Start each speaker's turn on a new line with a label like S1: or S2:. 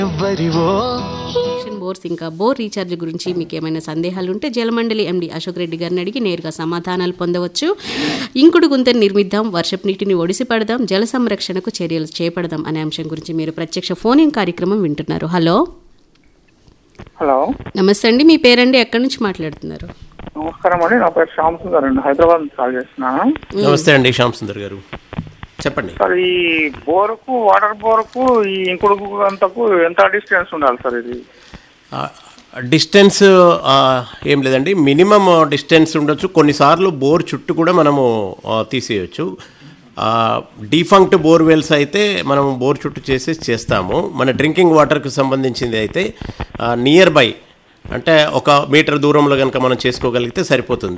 S1: connection bores ఇంకా bore recharge గురించి మీకు ఏమైనా సందేహాలు ఉంటే జలమండలి ఎండి అశోక్ రెడ్డి గారిని అడిగి నేరుగా సమాధానాలు పొందవచ్చు ఇంకుడు గుంతను నిర్మిద్దాం వర్షపు నీటిని ఒడిసి పడదాం జల సంరక్షణకు చర్యలు చేపడదాం అనే అంశం గురించి మీరు ప్రత్యక్ష ఫోన్ ఇన్ కార్యక్రమం వింటున్నారు హలో
S2: హలో
S1: నమస్తే అండి మీ పేరండి ఎక్కడి నుంచి మాట్లాడుతున్నారు
S2: నమస్కారం అండి నా పేరు శ్యామ్ సుందర్ అండి హైదరాబాద్ నుంచి కాల్ చేస్తున్నాను
S3: నమస్తే అండి శ్యామ్ సుందర్ గారు చెప్పండి
S2: సార్ ఈ బోరుకు వాటర్ బోరుకు ఈ ఇంకుడు అంతకు ఎంత డిస్టెన్స్ ఉండాలి సార్ ఇది
S3: డిస్టెన్స్ ఏం లేదండి మినిమం డిస్టెన్స్ ఉండొచ్చు కొన్నిసార్లు బోర్ చుట్టూ కూడా మనము ఆ, తీసేయొచ్చు డీఫంక్ట్ బోర్ వెల్స్ అయితే మనం బోర్ చుట్టూ చేసి చేస్తాము మన డ్రింకింగ్ వాటర్కి సంబంధించింది అయితే నియర్ బై అంటే ఒక మీటర్ దూరంలో కనుక మనం చేసుకోగలిగితే సరిపోతుంది